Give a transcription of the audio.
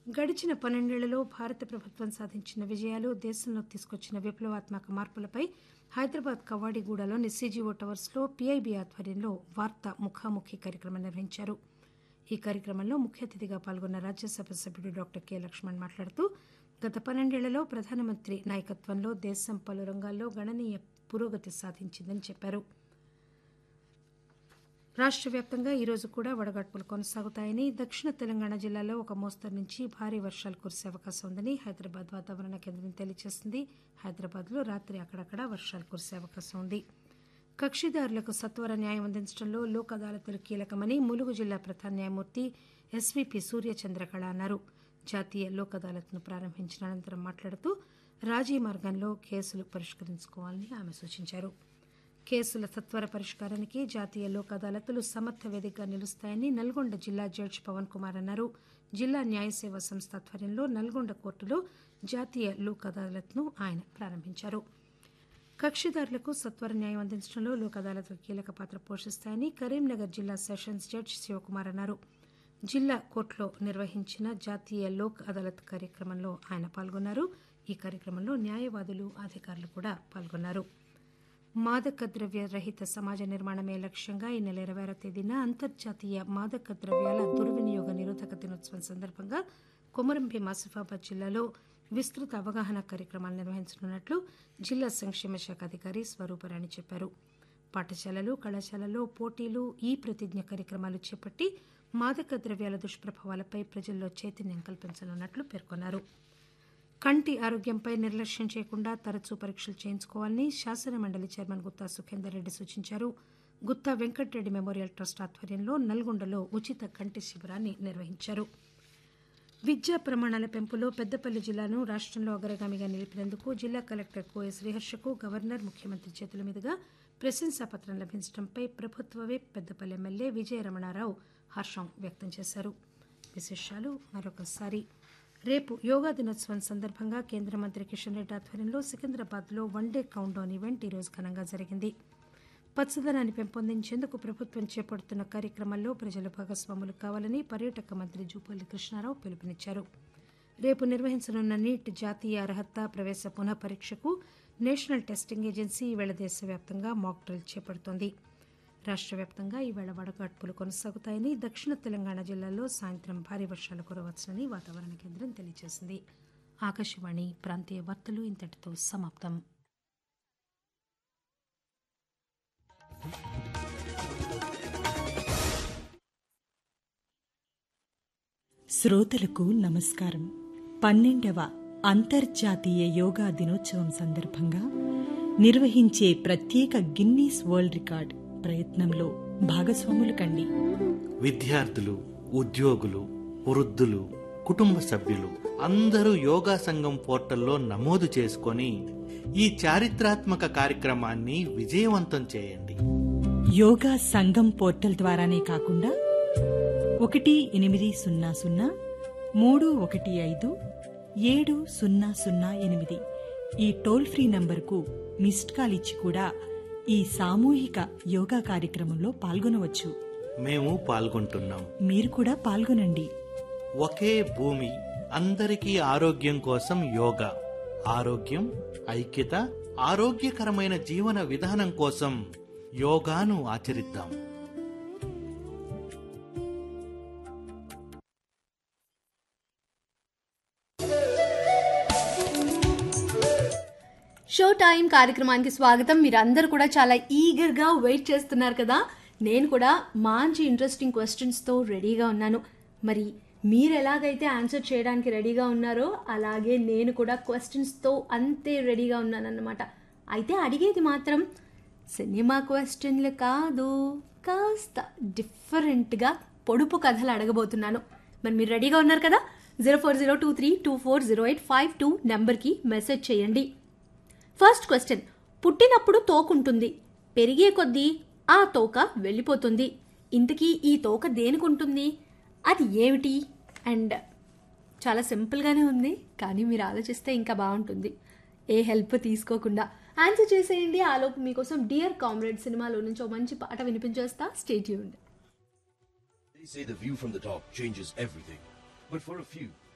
గడిచిన పన్నెండేళ్లలో భారత ప్రభుత్వం సాధించిన విజయాలు దేశంలో తీసుకొచ్చిన విప్లవాత్మక మార్పులపై హైదరాబాద్ కవాడిగూడలోని సీజీఓ టవర్స్లో పీఐబీ ఆధ్వర్యంలో వార్తా ముఖాముఖి కార్యక్రమం నిర్వహించారు ఈ కార్యక్రమంలో ముఖ్య అతిథిగా పాల్గొన్న రాజ్యసభ సభ్యుడు డాక్టర్ కె లక్ష్మణ్ మాట్లాడుతూ గత పన్నెండేళ్లలో ప్రధానమంత్రి నాయకత్వంలో దేశం పలు రంగాల్లో గణనీయ పురోగతి సాధించిందని చెప్పారు రాష్ట్ర వ్యాప్తంగా ఈరోజు కూడా వడగాడ్పులు కొనసాగుతాయని దక్షిణ తెలంగాణ జిల్లాలో ఒక మోస్తరు నుంచి భారీ వర్షాలు కురిసే అవకాశం ఉందని హైదరాబాద్ వాతావరణ కేంద్రం తెలియజేసింది హైదరాబాద్లో రాత్రి అక్కడక్కడ వర్షాలు కురిసే అవకాశం ఉంది కక్షిదారులకు సత్వర న్యాయం అందించడంలో లోక్ అదాలతులు కీలకమని ములుగు జిల్లా ప్రధాన న్యాయమూర్తి ఎస్వీపీ సూర్యచంద్రకళ అన్నారు జాతీయ లోక్ అదాలత్ను ప్రారంభించిన అనంతరం మాట్లాడుతూ రాజీ మార్గంలో కేసులు పరిష్కరించుకోవాలని ఆమె సూచించారు కేసుల సత్వర పరిష్కారానికి జాతీయ లోక్ అదాలతులు సమర్థ వేదికగా నిలుస్తాయని నల్గొండ జిల్లా జడ్జి పవన్ కుమార్ అన్నారు జిల్లా న్యాయ సేవా సంస్థ ఆధ్వర్యంలో నల్గొండ కోర్టులో జాతీయ లోక్ అదాలత్ను ఆయన ప్రారంభించారు కక్షిదారులకు సత్వర న్యాయం అందించడంలో లోక్ అదాలత్లు కీలక పాత్ర పోషిస్తాయని కరీంనగర్ జిల్లా సెషన్స్ జడ్జి శివకుమార్ అన్నారు జిల్లా కోర్టులో నిర్వహించిన జాతీయ లోక్ అదాలత్ కార్యక్రమంలో ఆయన పాల్గొన్నారు ఈ కార్యక్రమంలో న్యాయవాదులు అధికారులు కూడా పాల్గొన్నారు మాదక ద్రవ్య రహిత సమాజ నిర్మాణమే లక్ష్యంగా ఈ నెల ఇరవై ఆరో తేదీన అంతర్జాతీయ మాదక ద్రవ్యాల దుర్వినియోగ నిరోధక దినోత్సవం సందర్భంగా కొమరంభీం ఆసిఫాబాద్ జిల్లాలో విస్తృత అవగాహన కార్యక్రమాలు నిర్వహించనున్నట్లు జిల్లా సంక్షేమ శాఖ అధికారి స్వరూపరాణి చెప్పారు పాఠశాలలు కళాశాలల్లో పోటీలు ఈ ప్రతిజ్ఞ కార్యక్రమాలు చేపట్టి మాదక ద్రవ్యాల దుష్ప్రభావాలపై ప్రజల్లో చైతన్యం కల్పించనున్నట్లు పేర్కొన్నారు కంటి ఆరోగ్యంపై నిర్లక్ష్యం చేయకుండా తరచూ పరీక్షలు చేయించుకోవాలని శాసన మండలి చైర్మన్ గుత్తా సుఖేందర్ రెడ్డి సూచించారు గుత్తా వెంకటరెడ్డి మెమోరియల్ ట్రస్ట్ ఆధ్వర్యంలో నల్గొండలో ఉచిత కంటి శిబిరాన్ని నిర్వహించారు విద్యా ప్రమాణాల పెంపులో పెద్దపల్లి జిల్లాను రాష్టంలో అగ్రగామిగా నిలిపినందుకు జిల్లా కలెక్టర్ కోయ శ్రీహర్షకు గవర్నర్ ముఖ్యమంత్రి చేతుల మీదుగా ప్రశంసాపత్రం లభించడంపై ప్రభుత్వ విప్ పెద్దపల్లి ఎమ్మెల్యే విజయ రమణారావు హర్షం వ్యక్తం చేశారు విశేషాలు మరొకసారి రేపు యోగా దినోత్సవం సందర్భంగా కేంద్ర మంత్రి కిషన్ రెడ్డి ఆధ్వర్యంలో సికింద్రాబాద్లో వన్డే కౌంట్డౌన్ ఈవెంట్ ఈరోజు ఘనంగా జరిగింది పచ్చదనాన్ని పెంపొందించేందుకు ప్రభుత్వం చేపడుతున్న కార్యక్రమాల్లో ప్రజలు భాగస్వాములు కావాలని పర్యాటక మంత్రి జూపల్లి కృష్ణారావు పిలుపునిచ్చారు రేపు నిర్వహించనున్న నీట్ జాతీయ అర్హత ప్రవేశ పునః పరీక్షకు నేషనల్ టెస్టింగ్ ఏజెన్సీ ఈవేళ దేశవ్యాప్తంగా మాక్ డ్రిల్ చేపడుతోంది రాష్ట్ర వ్యాప్తంగా ఈవేళ వడగాడ్పులు కొనసాగుతాయని దక్షిణ తెలంగాణ జిల్లాల్లో సాయంత్రం భారీ వర్షాలు కురవచ్చని వాతావరణ కేంద్రం తెలియజేసింది ఆకాశవాణి ప్రాంతీయ వార్తలు ఇంతటితో సమాప్తం శ్రోతలకు నమస్కారం పన్నెండవ అంతర్జాతీయ యోగా దినోత్సవం సందర్భంగా నిర్వహించే ప్రత్యేక గిన్నీస్ వరల్డ్ రికార్డ్ ప్రయత్నంలో భాగస్వాములు కండి విద్యార్థులు ఉద్యోగులు వృద్ధులు కుటుంబ సభ్యులు అందరూ యోగా సంఘం పోర్టల్లో నమోదు చేసుకొని ఈ చారిత్రాత్మక కార్యక్రమాన్ని విజయవంతం చేయండి యోగా సంఘం పోర్టల్ ద్వారానే కాకుండా ఒకటి ఎనిమిది సున్నా సున్నా మూడు ఒకటి ఐదు ఏడు సున్నా సున్నా ఎనిమిది ఈ టోల్ ఫ్రీ నంబర్కు మిస్డ్ కాల్ ఇచ్చి కూడా ఈ సామూహిక యోగా కార్యక్రమంలో పాల్గొనవచ్చు మేము పాల్గొంటున్నాం మీరు కూడా పాల్గొనండి ఒకే భూమి అందరికీ ఆరోగ్యం కోసం యోగా ఆరోగ్యం ఐక్యత ఆరోగ్యకరమైన జీవన విధానం కోసం యోగాను ఆచరిద్దాం షో టైం కార్యక్రమానికి స్వాగతం మీరందరూ కూడా చాలా ఈగర్గా వెయిట్ చేస్తున్నారు కదా నేను కూడా మంచి ఇంట్రెస్టింగ్ క్వశ్చన్స్తో రెడీగా ఉన్నాను మరి మీరు ఎలాగైతే ఆన్సర్ చేయడానికి రెడీగా ఉన్నారో అలాగే నేను కూడా క్వశ్చన్స్తో అంతే రెడీగా ఉన్నానన్నమాట అయితే అడిగేది మాత్రం సినిమా క్వశ్చన్లు కాదు కాస్త డిఫరెంట్గా పొడుపు కథలు అడగబోతున్నాను మరి మీరు రెడీగా ఉన్నారు కదా zero four zero two three two four zero eight five two నెంబర్కి మెసేజ్ చేయండి ఫస్ట్ క్వశ్చన్ పుట్టినప్పుడు తోకుంటుంది పెరిగే కొద్దీ ఆ తోక వెళ్ళిపోతుంది ఇంతకీ ఈ తోక దేనికుంటుంది అది ఏమిటి అండ్ చాలా సింపుల్గానే ఉంది కానీ మీరు ఆలోచిస్తే ఇంకా బాగుంటుంది ఏ హెల్ప్ తీసుకోకుండా ఆన్సర్ చేసేయండి ఆలోపు మీకోసం డియర్ కామ్రేడ్ సినిమాలో నుంచి ఓ మంచి పాట వినిపించేస్తా stay tuned They say the view from the top changes everything. But for a few,